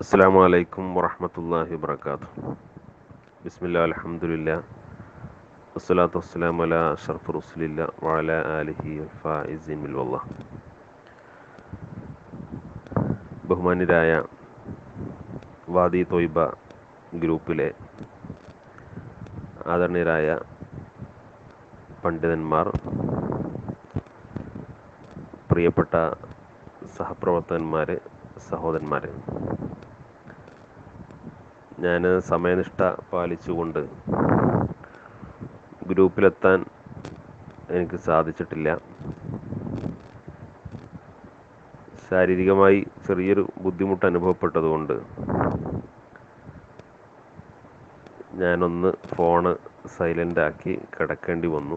അസ്സാം വലൈക്കും വറഹമത്തല്ലാഹി വാത്തു ബിസ്മില്ല അലഹമുല്ല വസ്സലാത്തു വസ്സലാം അല അഷറഫ് റസുലില്ല വഅല ആലിഹി ഫായിസിൻ മിൽവല്ല ബഹുമാന്യരായ വാദി തൊയ്ബ ഗ്രൂപ്പിലെ ആദരണീയരായ പണ്ഡിതന്മാർ പ്രിയപ്പെട്ട സഹപ്രവർത്തകന്മാർ സഹോദരന്മാർ ഞാൻ സമയനിഷ്ഠ പാലിച്ചുകൊണ്ട് ഗ്രൂപ്പിലെത്താൻ എനിക്ക് സാധിച്ചിട്ടില്ല ശാരീരികമായി ചെറിയൊരു ബുദ്ധിമുട്ട് അനുഭവപ്പെട്ടതുകൊണ്ട് ഞാനൊന്ന് ഫോണ് സൈലൻ്റ് ആക്കി കിടക്കേണ്ടി വന്നു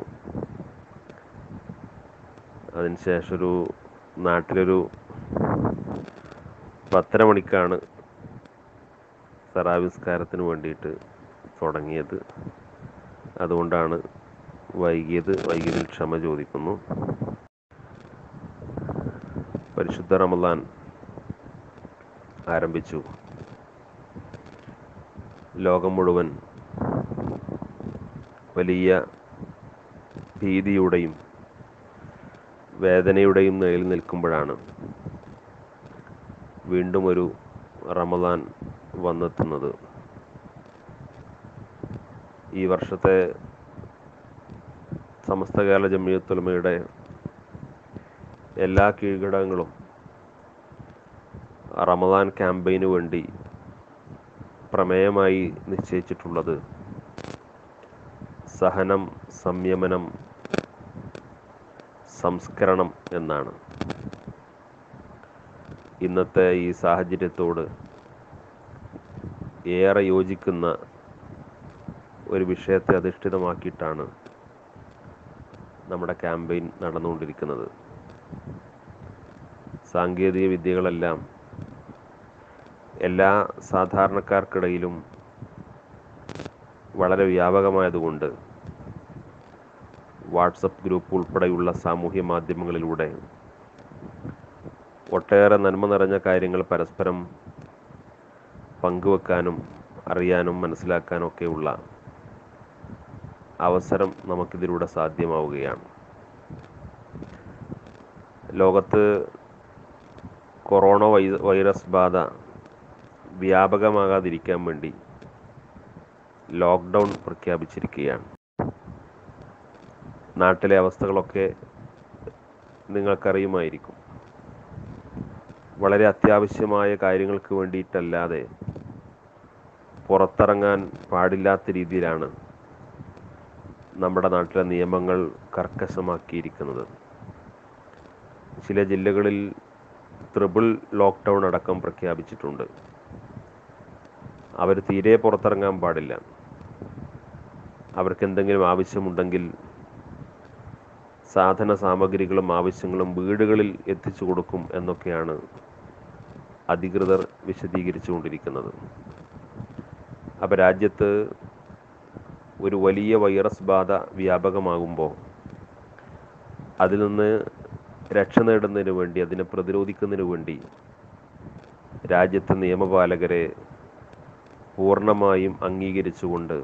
അതിനുശേഷം ഒരു നാട്ടിലൊരു പത്തര മണിക്കാണ് സറാവിസ്കാരത്തിന് വേണ്ടിയിട്ട് തുടങ്ങിയത് അതുകൊണ്ടാണ് വൈകിയത് വൈകിയതിൽ ക്ഷമ ചോദിക്കുന്നു പരിശുദ്ധ റമദാൻ ആരംഭിച്ചു ലോകം മുഴുവൻ വലിയ ഭീതിയുടെയും വേദനയുടെയും നിലയിൽ നിൽക്കുമ്പോഴാണ് വീണ്ടും ഒരു റമദാൻ വന്നെത്തുന്നത് ഈ വർഷത്തെ സമസ്തകാല ജമിയത്തുലമയുടെ എല്ലാ കീഴ്ഘടകങ്ങളും റമദാൻ ക്യാമ്പയിന് വേണ്ടി പ്രമേയമായി നിശ്ചയിച്ചിട്ടുള്ളത് സഹനം സംയമനം സംസ്കരണം എന്നാണ് ഇന്നത്തെ ഈ സാഹചര്യത്തോട് ഏറെ യോജിക്കുന്ന ഒരു വിഷയത്തെ അധിഷ്ഠിതമാക്കിയിട്ടാണ് നമ്മുടെ ക്യാമ്പയിൻ നടന്നുകൊണ്ടിരിക്കുന്നത് സാങ്കേതിക വിദ്യകളെല്ലാം എല്ലാ സാധാരണക്കാർക്കിടയിലും വളരെ വ്യാപകമായതുകൊണ്ട് വാട്സപ്പ് ഗ്രൂപ്പ് ഉൾപ്പെടെയുള്ള സാമൂഹ്യ മാധ്യമങ്ങളിലൂടെ ഒട്ടേറെ നന്മ നിറഞ്ഞ കാര്യങ്ങൾ പരസ്പരം പങ്കുവെക്കാനും അറിയാനും മനസ്സിലാക്കാനും ഒക്കെയുള്ള അവസരം നമുക്കിതിലൂടെ സാധ്യമാവുകയാണ് ലോകത്ത് കൊറോണ വൈ വൈറസ് ബാധ വ്യാപകമാകാതിരിക്കാൻ വേണ്ടി ലോക്ക്ഡൗൺ പ്രഖ്യാപിച്ചിരിക്കുകയാണ് നാട്ടിലെ അവസ്ഥകളൊക്കെ നിങ്ങൾക്കറിയുമായിരിക്കും വളരെ അത്യാവശ്യമായ കാര്യങ്ങൾക്ക് വേണ്ടിയിട്ടല്ലാതെ പുറത്തിറങ്ങാൻ പാടില്ലാത്ത രീതിയിലാണ് നമ്മുടെ നാട്ടിലെ നിയമങ്ങൾ കർക്കശമാക്കിയിരിക്കുന്നത് ചില ജില്ലകളിൽ ത്രിബിൾ ലോക്ക്ഡൗൺ അടക്കം പ്രഖ്യാപിച്ചിട്ടുണ്ട് അവർ തീരെ പുറത്തിറങ്ങാൻ പാടില്ല അവർക്ക് എന്തെങ്കിലും ആവശ്യമുണ്ടെങ്കിൽ സാധന സാമഗ്രികളും ആവശ്യങ്ങളും വീടുകളിൽ എത്തിച്ചു കൊടുക്കും എന്നൊക്കെയാണ് അധികൃതർ വിശദീകരിച്ചു കൊണ്ടിരിക്കുന്നത് അപ്പോൾ രാജ്യത്ത് ഒരു വലിയ വൈറസ് ബാധ വ്യാപകമാകുമ്പോൾ അതിൽ നിന്ന് രക്ഷ നേടുന്നതിന് വേണ്ടി അതിനെ പ്രതിരോധിക്കുന്നതിന് വേണ്ടി രാജ്യത്തെ നിയമപാലകരെ പൂർണ്ണമായും അംഗീകരിച്ചുകൊണ്ട്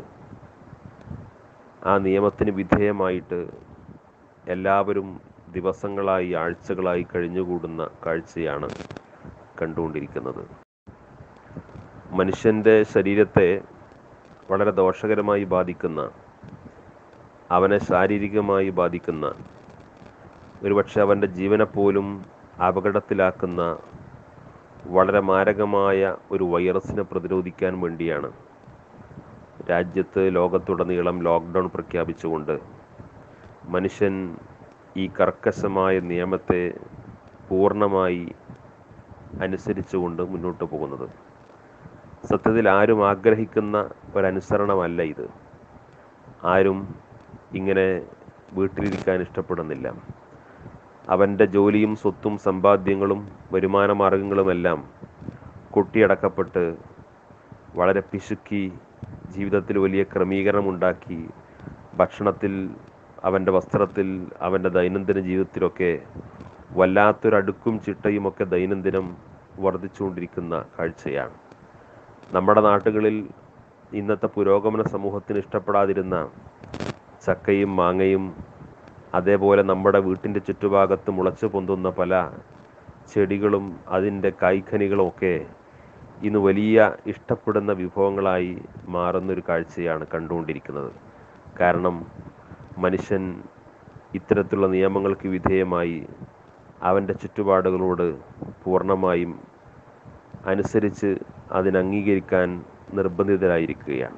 ആ നിയമത്തിന് വിധേയമായിട്ട് എല്ലാവരും ദിവസങ്ങളായി ആഴ്ചകളായി കഴിഞ്ഞുകൂടുന്ന കാഴ്ചയാണ് കണ്ടുകൊണ്ടിരിക്കുന്നത് മനുഷ്യൻ്റെ ശരീരത്തെ വളരെ ദോഷകരമായി ബാധിക്കുന്ന അവനെ ശാരീരികമായി ബാധിക്കുന്ന ഒരുപക്ഷെ അവൻ്റെ ജീവനെപ്പോലും അപകടത്തിലാക്കുന്ന വളരെ മാരകമായ ഒരു വൈറസിനെ പ്രതിരോധിക്കാൻ വേണ്ടിയാണ് രാജ്യത്ത് ലോകത്തുടനീളം ലോക്ക്ഡൗൺ പ്രഖ്യാപിച്ചുകൊണ്ട് മനുഷ്യൻ ഈ കർക്കശമായ നിയമത്തെ പൂർണ്ണമായി അനുസരിച്ചുകൊണ്ട് മുന്നോട്ട് പോകുന്നത് സത്യത്തിൽ ആരും ആഗ്രഹിക്കുന്ന ഒരനുസരണമല്ല ഇത് ആരും ഇങ്ങനെ വീട്ടിലിരിക്കാൻ ഇഷ്ടപ്പെടുന്നില്ല അവൻ്റെ ജോലിയും സ്വത്തും സമ്പാദ്യങ്ങളും വരുമാന മാർഗങ്ങളുമെല്ലാം കൊട്ടിയടക്കപ്പെട്ട് വളരെ പിശുക്കി ജീവിതത്തിൽ വലിയ ക്രമീകരണം ഉണ്ടാക്കി ഭക്ഷണത്തിൽ അവൻ്റെ വസ്ത്രത്തിൽ അവൻ്റെ ദൈനംദിന ജീവിതത്തിലൊക്കെ വല്ലാത്തൊരടുക്കും ചിട്ടയുമൊക്കെ ദൈനംദിനം വർദ്ധിച്ചുകൊണ്ടിരിക്കുന്ന കാഴ്ചയാണ് നമ്മുടെ നാട്ടുകളിൽ ഇന്നത്തെ പുരോഗമന സമൂഹത്തിന് ഇഷ്ടപ്പെടാതിരുന്ന ചക്കയും മാങ്ങയും അതേപോലെ നമ്മുടെ വീട്ടിൻ്റെ ചുറ്റുഭാഗത്ത് മുളച്ചു പൊന്തുന്ന പല ചെടികളും അതിൻ്റെ കായ്ക്കനികളും ഒക്കെ ഇന്ന് വലിയ ഇഷ്ടപ്പെടുന്ന വിഭവങ്ങളായി മാറുന്നൊരു കാഴ്ചയാണ് കണ്ടുകൊണ്ടിരിക്കുന്നത് കാരണം മനുഷ്യൻ ഇത്തരത്തിലുള്ള നിയമങ്ങൾക്ക് വിധേയമായി അവൻ്റെ ചുറ്റുപാടുകളോട് പൂർണ്ണമായും അനുസരിച്ച് അതിന് അംഗീകരിക്കാൻ നിർബന്ധിതരായിരിക്കുകയാണ്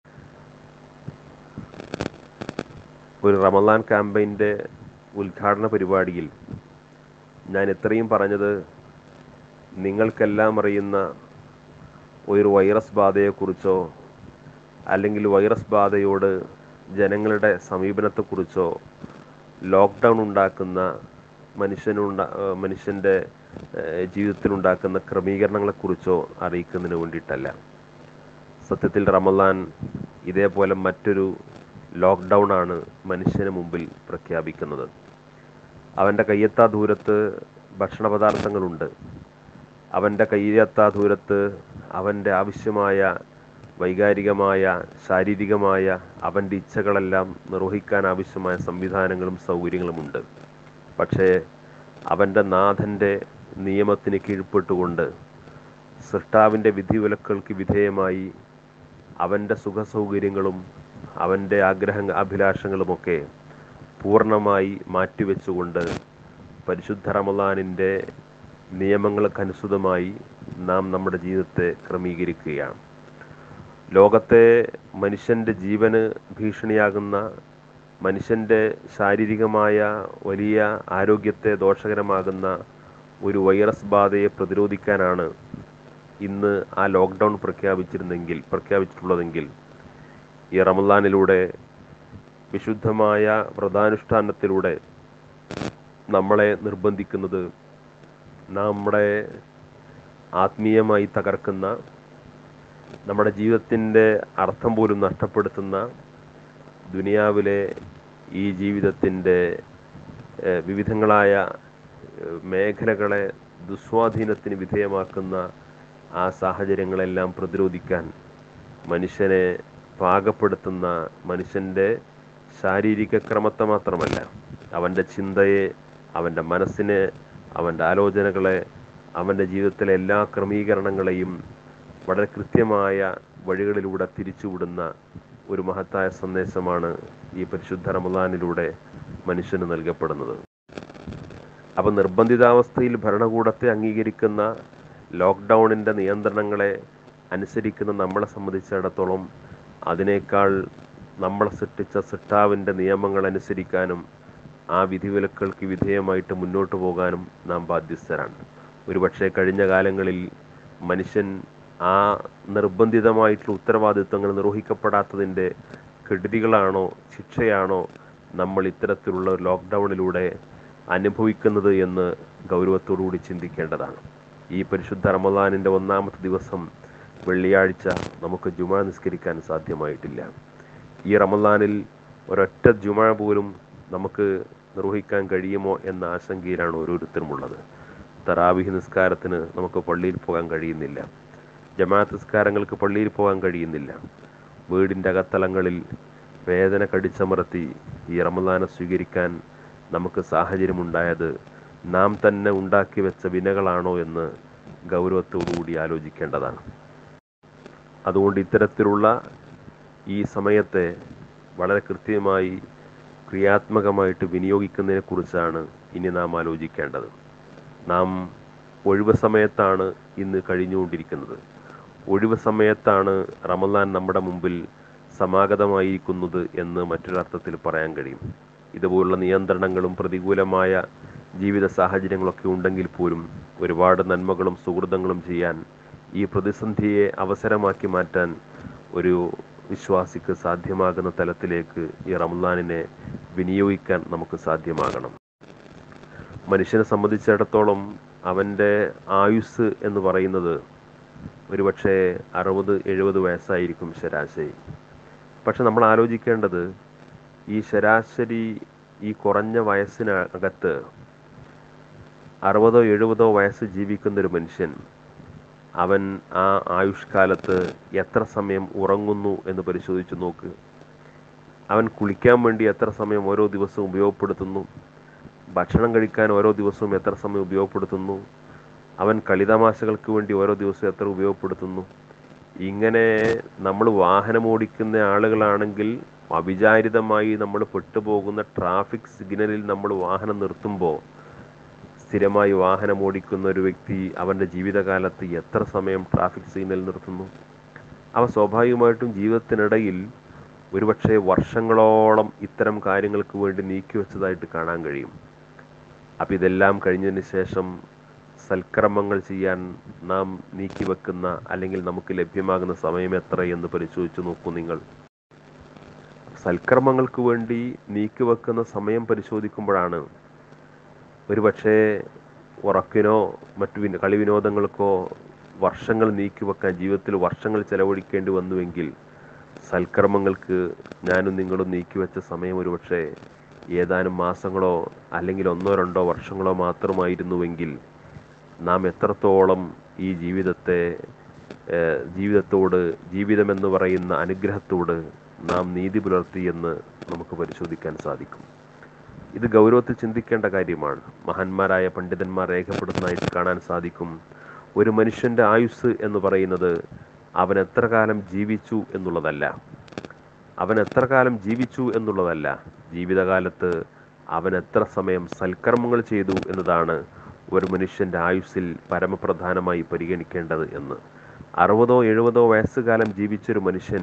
ഒരു റമദാൻ ക്യാമ്പയിൻ്റെ ഉദ്ഘാടന പരിപാടിയിൽ ഞാൻ എത്രയും പറഞ്ഞത് നിങ്ങൾക്കെല്ലാം അറിയുന്ന ഒരു വൈറസ് ബാധയെക്കുറിച്ചോ അല്ലെങ്കിൽ വൈറസ് ബാധയോട് ജനങ്ങളുടെ സമീപനത്തെക്കുറിച്ചോ ലോക്ക്ഡൗൺ ഉണ്ടാക്കുന്ന മനുഷ്യനുണ്ട മനുഷ്യൻ്റെ ജീവിതത്തിലുണ്ടാക്കുന്ന ക്രമീകരണങ്ങളെക്കുറിച്ചോ അറിയിക്കുന്നതിന് വേണ്ടിയിട്ടല്ല സത്യത്തിൽ റമദാൻ ഇതേപോലെ മറ്റൊരു ലോക്ക്ഡൗൺ ആണ് മനുഷ്യന് മുമ്പിൽ പ്രഖ്യാപിക്കുന്നത് അവൻ്റെ കയ്യെത്താ ദൂരത്ത് ഭക്ഷണ പദാർത്ഥങ്ങളുണ്ട് അവൻ്റെ കയ്യെത്താ ദൂരത്ത് അവൻ്റെ ആവശ്യമായ വൈകാരികമായ ശാരീരികമായ അവൻ്റെ ഇച്ഛകളെല്ലാം നിർവഹിക്കാൻ ആവശ്യമായ സംവിധാനങ്ങളും സൗകര്യങ്ങളുമുണ്ട് പക്ഷേ അവൻ്റെ നാഥൻ്റെ നിയമത്തിന് കീഴ്പ്പെട്ടുകൊണ്ട് സൃഷ്ടാവിൻ്റെ വിധിവിലക്കൾക്ക് വിധേയമായി അവൻ്റെ സുഖസൗകര്യങ്ങളും അവൻ്റെ ആഗ്രഹ അഭിലാഷങ്ങളുമൊക്കെ പൂർണ്ണമായി മാറ്റിവെച്ചുകൊണ്ട് പരിശുദ്ധ റമദാനിൻ്റെ നിയമങ്ങൾക്കനുസൃതമായി നാം നമ്മുടെ ജീവിതത്തെ ക്രമീകരിക്കുകയാണ് ലോകത്തെ മനുഷ്യൻ്റെ ജീവന് ഭീഷണിയാകുന്ന മനുഷ്യൻ്റെ ശാരീരികമായ വലിയ ആരോഗ്യത്തെ ദോഷകരമാകുന്ന ഒരു വൈറസ് ബാധയെ പ്രതിരോധിക്കാനാണ് ഇന്ന് ആ ലോക്ക്ഡൗൺ പ്രഖ്യാപിച്ചിരുന്നെങ്കിൽ പ്രഖ്യാപിച്ചിട്ടുള്ളതെങ്കിൽ ഈ റമദാനിലൂടെ വിശുദ്ധമായ വ്രതാനുഷ്ഠാനത്തിലൂടെ നമ്മളെ നിർബന്ധിക്കുന്നത് നമ്മുടെ ആത്മീയമായി തകർക്കുന്ന നമ്മുടെ ജീവിതത്തിൻ്റെ അർത്ഥം പോലും നഷ്ടപ്പെടുത്തുന്ന ദുനിയാവിലെ ഈ ജീവിതത്തിൻ്റെ വിവിധങ്ങളായ മേഖലകളെ ദുസ്വാധീനത്തിന് വിധേയമാക്കുന്ന ആ സാഹചര്യങ്ങളെല്ലാം പ്രതിരോധിക്കാൻ മനുഷ്യനെ പാകപ്പെടുത്തുന്ന മനുഷ്യൻ്റെ ശാരീരിക ക്രമത്തെ മാത്രമല്ല അവൻ്റെ ചിന്തയെ അവൻ്റെ മനസ്സിനെ അവൻ്റെ ആലോചനകളെ അവൻ്റെ ജീവിതത്തിലെ എല്ലാ ക്രമീകരണങ്ങളെയും വളരെ കൃത്യമായ വഴികളിലൂടെ തിരിച്ചുവിടുന്ന ഒരു മഹത്തായ സന്ദേശമാണ് ഈ പരിശുദ്ധ റമദാനിലൂടെ മനുഷ്യന് നൽകപ്പെടുന്നത് അപ്പം നിർബന്ധിതാവസ്ഥയിൽ ഭരണകൂടത്തെ അംഗീകരിക്കുന്ന ലോക്ക്ഡൗണിൻ്റെ നിയന്ത്രണങ്ങളെ അനുസരിക്കുന്ന നമ്മളെ സംബന്ധിച്ചിടത്തോളം അതിനേക്കാൾ നമ്മളെ സൃഷ്ടിച്ച സൃഷ്ടാവിൻ്റെ നിയമങ്ങൾ അനുസരിക്കാനും ആ വിധിവിലക്കൾക്ക് വിധേയമായിട്ട് മുന്നോട്ട് പോകാനും നാം ബാധ്യസ്ഥരാണ് ഒരുപക്ഷെ കഴിഞ്ഞ കാലങ്ങളിൽ മനുഷ്യൻ ആ നിർബന്ധിതമായിട്ടുള്ള ഉത്തരവാദിത്വങ്ങൾ നിർവഹിക്കപ്പെടാത്തതിൻ്റെ കെടുതികളാണോ ശിക്ഷയാണോ നമ്മൾ ഇത്തരത്തിലുള്ള ലോക്ക്ഡൗണിലൂടെ അനുഭവിക്കുന്നത് എന്ന് ഗൗരവത്തോടുകൂടി ചിന്തിക്കേണ്ടതാണ് ഈ പരിശുദ്ധ റമദാനിൻ്റെ ഒന്നാമത്തെ ദിവസം വെള്ളിയാഴ്ച നമുക്ക് ജുമ നിസ്കരിക്കാൻ സാധ്യമായിട്ടില്ല ഈ റമദാനിൽ ഒരൊറ്റ ജുമ പോലും നമുക്ക് നിർവഹിക്കാൻ കഴിയുമോ എന്ന ആശങ്കയിലാണ് ഓരോരുത്തരുമുള്ളത് തറാവിഹ് നിസ്കാരത്തിന് നമുക്ക് പള്ളിയിൽ പോകാൻ കഴിയുന്നില്ല ജമാഅത്ത് നിസ്കാരങ്ങൾക്ക് പള്ളിയിൽ പോകാൻ കഴിയുന്നില്ല വീടിൻ്റെ അകത്തളങ്ങളിൽ വേദന കടിച്ചമർത്തി ഈ റമദാനെ സ്വീകരിക്കാൻ നമുക്ക് സാഹചര്യമുണ്ടായത് നാം തന്നെ ഉണ്ടാക്കി വെച്ച വിനകളാണോ എന്ന് ഗൗരവത്തോടുകൂടി ആലോചിക്കേണ്ടതാണ് അതുകൊണ്ട് ഇത്തരത്തിലുള്ള ഈ സമയത്തെ വളരെ കൃത്യമായി ക്രിയാത്മകമായിട്ട് വിനിയോഗിക്കുന്നതിനെ കുറിച്ചാണ് ഇനി നാം ആലോചിക്കേണ്ടത് നാം ഒഴിവ് സമയത്താണ് ഇന്ന് കഴിഞ്ഞുകൊണ്ടിരിക്കുന്നത് ഒഴിവ് സമയത്താണ് റമദാൻ നമ്മുടെ മുമ്പിൽ സമാഗതമായിരിക്കുന്നത് എന്ന് മറ്റൊരർത്ഥത്തിൽ പറയാൻ കഴിയും ഇതുപോലുള്ള നിയന്ത്രണങ്ങളും പ്രതികൂലമായ ജീവിത സാഹചര്യങ്ങളൊക്കെ ഉണ്ടെങ്കിൽ പോലും ഒരുപാട് നന്മകളും സുഹൃതങ്ങളും ചെയ്യാൻ ഈ പ്രതിസന്ധിയെ അവസരമാക്കി മാറ്റാൻ ഒരു വിശ്വാസിക്ക് സാധ്യമാകുന്ന തലത്തിലേക്ക് ഈ റമദാനിനെ വിനിയോഗിക്കാൻ നമുക്ക് സാധ്യമാകണം മനുഷ്യനെ സംബന്ധിച്ചിടത്തോളം അവൻ്റെ ആയുസ് എന്ന് പറയുന്നത് ഒരുപക്ഷെ അറുപത് എഴുപത് വയസ്സായിരിക്കും ശരാശരി പക്ഷെ നമ്മൾ ആലോചിക്കേണ്ടത് ഈ ശരാശരി ഈ കുറഞ്ഞ വയസ്സിനകത്ത് അറുപതോ എഴുപതോ വയസ്സ് ജീവിക്കുന്ന ഒരു മനുഷ്യൻ അവൻ ആ ആയുഷ്കാലത്ത് എത്ര സമയം ഉറങ്ങുന്നു എന്ന് പരിശോധിച്ച് നോക്ക് അവൻ കുളിക്കാൻ വേണ്ടി എത്ര സമയം ഓരോ ദിവസവും ഉപയോഗപ്പെടുത്തുന്നു ഭക്ഷണം കഴിക്കാൻ ഓരോ ദിവസവും എത്ര സമയം ഉപയോഗപ്പെടുത്തുന്നു അവൻ കളിതമാശകൾക്ക് വേണ്ടി ഓരോ ദിവസവും എത്ര ഉപയോഗപ്പെടുത്തുന്നു ഇങ്ങനെ നമ്മൾ വാഹനം ഓടിക്കുന്ന ആളുകളാണെങ്കിൽ അവിചാരിതമായി നമ്മൾ പെട്ടുപോകുന്ന ട്രാഫിക് സിഗ്നലിൽ നമ്മൾ വാഹനം നിർത്തുമ്പോൾ സ്ഥിരമായി വാഹനം ഓടിക്കുന്ന ഒരു വ്യക്തി അവൻ്റെ ജീവിതകാലത്ത് എത്ര സമയം ട്രാഫിക് സിഗ്നൽ നിർത്തുന്നു അവ സ്വാഭാവികമായിട്ടും ജീവിതത്തിനിടയിൽ ഒരുപക്ഷെ വർഷങ്ങളോളം ഇത്തരം കാര്യങ്ങൾക്ക് വേണ്ടി നീക്കിവെച്ചതായിട്ട് കാണാൻ കഴിയും അപ്പം ഇതെല്ലാം കഴിഞ്ഞതിന് ശേഷം സൽക്കർമ്മങ്ങൾ ചെയ്യാൻ നാം നീക്കിവെക്കുന്ന അല്ലെങ്കിൽ നമുക്ക് ലഭ്യമാകുന്ന സമയം എത്ര എന്ന് പരിശോധിച്ച് നോക്കൂ നിങ്ങൾ സൽക്കർമ്മങ്ങൾക്ക് വേണ്ടി നീക്കിവെക്കുന്ന സമയം പരിശോധിക്കുമ്പോഴാണ് ഒരുപക്ഷെ ഉറക്കിനോ മറ്റു വിന കളി വിനോദങ്ങൾക്കോ വർഷങ്ങൾ നീക്കിവെക്കാൻ ജീവിതത്തിൽ വർഷങ്ങൾ ചെലവഴിക്കേണ്ടി വന്നുവെങ്കിൽ സൽക്കർമ്മങ്ങൾക്ക് ഞാനും നിങ്ങളും നീക്കിവെച്ച സമയം ഒരുപക്ഷെ ഏതാനും മാസങ്ങളോ അല്ലെങ്കിൽ ഒന്നോ രണ്ടോ വർഷങ്ങളോ മാത്രമായിരുന്നുവെങ്കിൽ നാം എത്രത്തോളം ഈ ജീവിതത്തെ ഏഹ്, ജീവിതത്തോട് ജീവിതമെന്ന് പറയുന്ന അനുഗ്രഹത്തോട് നാം നീതി പുലർത്തിയെന്ന് നമുക്ക് പരിശോധിക്കാൻ സാധിക്കും ഇത് ഗൗരവത്തിൽ ചിന്തിക്കേണ്ട കാര്യമാണ് മഹാന്മാരായ പണ്ഡിതന്മാർ രേഖപ്പെടുത്തുന്നതായിട്ട് കാണാൻ സാധിക്കും ഒരു മനുഷ്യന്റെ ആയുസ് എന്ന് പറയുന്നത് അവൻ എത്ര കാലം ജീവിച്ചു എന്നുള്ളതല്ല അവൻ എത്ര കാലം ജീവിച്ചു എന്നുള്ളതല്ല ജീവിതകാലത്ത് അവൻ എത്ര സമയം സൽക്കർമ്മങ്ങൾ ചെയ്തു എന്നതാണ് ഒരു മനുഷ്യന്റെ ആയുസ്സിൽ പരമപ്രധാനമായി പരിഗണിക്കേണ്ടത് എന്ന് അറുപതോ എഴുപതോ വയസ്സുകാലം ജീവിച്ചൊരു മനുഷ്യൻ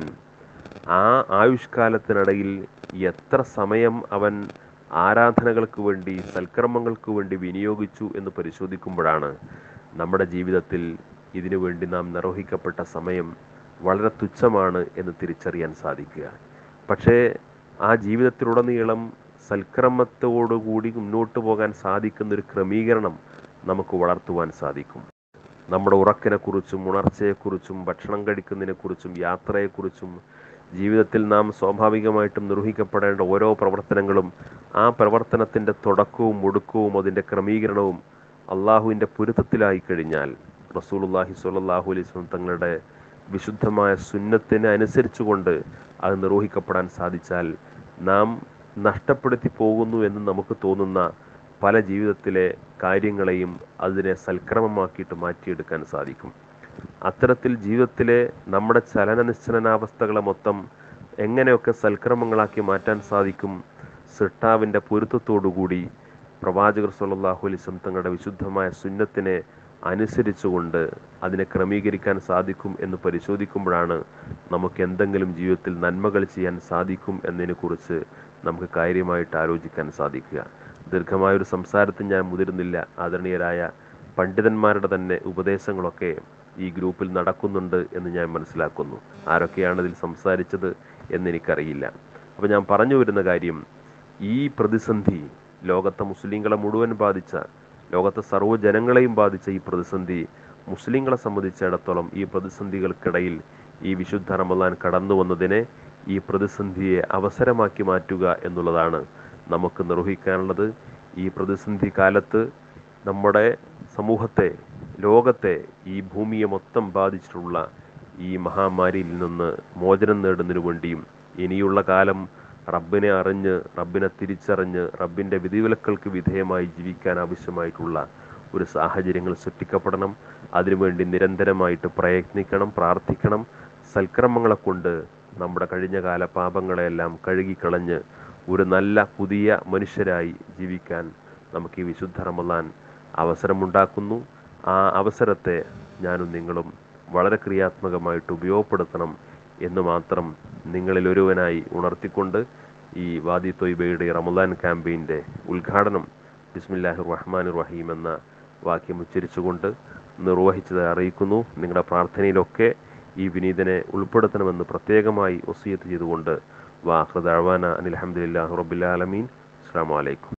ആ ആയുഷ്കാലത്തിനിടയിൽ എത്ര സമയം അവൻ ആരാധനകൾക്ക് വേണ്ടി സൽക്കർമ്മങ്ങൾക്ക് വേണ്ടി വിനിയോഗിച്ചു എന്ന് പരിശോധിക്കുമ്പോഴാണ് നമ്മുടെ ജീവിതത്തിൽ ഇതിനു വേണ്ടി നാം നിർവഹിക്കപ്പെട്ട സമയം വളരെ തുച്ഛമാണ് എന്ന് തിരിച്ചറിയാൻ സാധിക്കുക പക്ഷേ ആ ജീവിതത്തിലുടനീളം സൽക്രമത്തോടുകൂടി മുന്നോട്ട് പോകാൻ സാധിക്കുന്ന ഒരു ക്രമീകരണം നമുക്ക് വളർത്തുവാൻ സാധിക്കും നമ്മുടെ ഉറക്കിനെക്കുറിച്ചും ഉണർച്ചയെക്കുറിച്ചും ഭക്ഷണം കഴിക്കുന്നതിനെക്കുറിച്ചും യാത്രയെക്കുറിച്ചും ജീവിതത്തിൽ നാം സ്വാഭാവികമായിട്ടും നിർവഹിക്കപ്പെടേണ്ട ഓരോ പ്രവർത്തനങ്ങളും ആ പ്രവർത്തനത്തിൻ്റെ തുടക്കവും ഒടുക്കവും അതിൻ്റെ ക്രമീകരണവും അള്ളാഹുവിൻ്റെ പൊരുത്തത്തിലായി കഴിഞ്ഞാൽ റസൂലുള്ളാഹി സ്വല്ലല്ലാഹു അലൈഹി വസല്ലം തങ്ങളുടെ വിശുദ്ധമായ സുന്നത്തിന് അനുസരിച്ചുകൊണ്ട് അത് നിർവഹിക്കപ്പെടാൻ സാധിച്ചാൽ നാം നഷ്ടപ്പെടുത്തി പോകുന്നു എന്ന് നമുക്ക് തോന്നുന്ന പല ജീവിതത്തിലെ കാര്യങ്ങളെയും അതിനെ സൽക്രമമാക്കിയിട്ട് മാറ്റിയെടുക്കാൻ സാധിക്കും അത്തരത്തിൽ ജീവിതത്തിലെ നമ്മുടെ ചലന നിശ്ചലനാവസ്ഥകളെ മൊത്തം എങ്ങനെയൊക്കെ സൽക്രമങ്ങളാക്കി മാറ്റാൻ സാധിക്കും സിട്ടാവിൻ്റെ പൊരുത്തത്തോടുകൂടി പ്രവാചകർ സല്ലല്ലാഹു അലൈഹി വസല്ലം തങ്ങളുടെ വിശുദ്ധമായ സുന്നത്തിനെ അനുസരിച്ചുകൊണ്ട് അതിനെ ക്രമീകരിക്കാൻ സാധിക്കും എന്ന് പരിശോധിക്കുമ്പോഴാണ് നമുക്ക് എന്തെങ്കിലും ജീവിതത്തിൽ നന്മകൾ ചെയ്യാൻ സാധിക്കും എന്നതിനെക്കുറിച്ച് നമുക്ക് കാര്യമായിട്ട് ആലോചിക്കാൻ സാധിക്കുക ദീർഘമായൊരു സംസാരത്തിൽ ഞാൻ മുതിരുന്നില്ല ആദരണീയരായ പണ്ഡിതന്മാരുടെ തന്നെ ഉപദേശങ്ങളൊക്കെ ഈ ഗ്രൂപ്പിൽ നടക്കുന്നുണ്ട് എന്ന് ഞാൻ മനസ്സിലാക്കുന്നു ആരൊക്കെയാണ് ഇതിൽ സംസാരിച്ചത് എന്നെനിക്കറിയില്ല അപ്പോൾ ഞാൻ പറഞ്ഞു വരുന്ന കാര്യം ഈ പ്രതിസന്ധി ലോകത്തെ മുസ്ലിങ്ങളെ മുഴുവൻ ബാധിച്ച ലോകത്തെ സർവ്വ ജനങ്ങളെയും ബാധിച്ച ഈ പ്രതിസന്ധി മുസ്ലിങ്ങളെ സംബന്ധിച്ചിടത്തോളം ഈ പ്രതിസന്ധികൾക്കിടയിൽ ഈ വിശുദ്ധ റമദാൻ കടന്നു വന്നതിനെ ഈ പ്രതിസന്ധിയെ അവസരമാക്കി മാറ്റുക എന്നുള്ളതാണ് നമുക്ക് നിർവഹിക്കാനുള്ളത് ഈ പ്രതിസന്ധി കാലത്ത് നമ്മുടെ സമൂഹത്തെ ലോകത്തെ ഈ ഭൂമിയെ മൊത്തം ബാധിച്ചിട്ടുള്ള ഈ മഹാമാരിയിൽ നിന്ന് മോചനം നേടുന്നതിനു വേണ്ടിയും ഇനിയുള്ള കാലം റബ്ബിനെ അറിഞ്ഞ് റബ്ബിനെ തിരിച്ചറിഞ്ഞ് റബ്ബിൻ്റെ വിധിവിലക്കൾക്ക് വിധേയമായി ജീവിക്കാൻ ആവശ്യമായിട്ടുള്ള ഒരു സാഹചര്യങ്ങൾ സൃഷ്ടിക്കപ്പെടണം അതിനുവേണ്ടി നിരന്തരമായിട്ട് പ്രയത്നിക്കണം പ്രാർത്ഥിക്കണം സൽക്രമങ്ങളെ കൊണ്ട് നമ്മുടെ കഴിഞ്ഞകാല പാപങ്ങളെല്ലാം കഴുകിക്കളഞ്ഞ് ഒരു നല്ല പുതിയ മനുഷ്യരായി ജീവിക്കാൻ നമുക്ക് ഈ വിശുദ്ധ റമദാൻ അവസരമുണ്ടാക്കുന്നു ആ അവസരത്തെ ഞാനും നിങ്ങളും വളരെ ക്രിയാത്മകമായിട്ട് ഉപയോഗപ്പെടുത്തണം എന്ന് മാത്രം നിങ്ങളിൽ ഒരുവനായി ഉണർത്തിക്കൊണ്ട് ഈ വാദി തൊയ്ബയുടെ റമദാൻ ക്യാമ്പയിൻ്റെ ഉദ്ഘാടനം ബിസ്മില്ലാഹിർ റഹ്മാൻ റഹീം എന്ന വാക്യം ഉച്ചരിച്ചുകൊണ്ട് നിർവഹിച്ചത് അറിയിക്കുന്നു നിങ്ങളുടെ പ്രാർത്ഥനയിലൊക്കെ ഈ വിനീതനെ ഉൾപ്പെടുത്തണമെന്ന് പ്രത്യേകമായി ഒസിയത്ത് ചെയ്തുകൊണ്ട് വാഹൃദാന അനിൽ അഹമ്മദില്ലാഹു റബ്ബിൽ ആലമീൻ അസ്സാം വലൈക്കും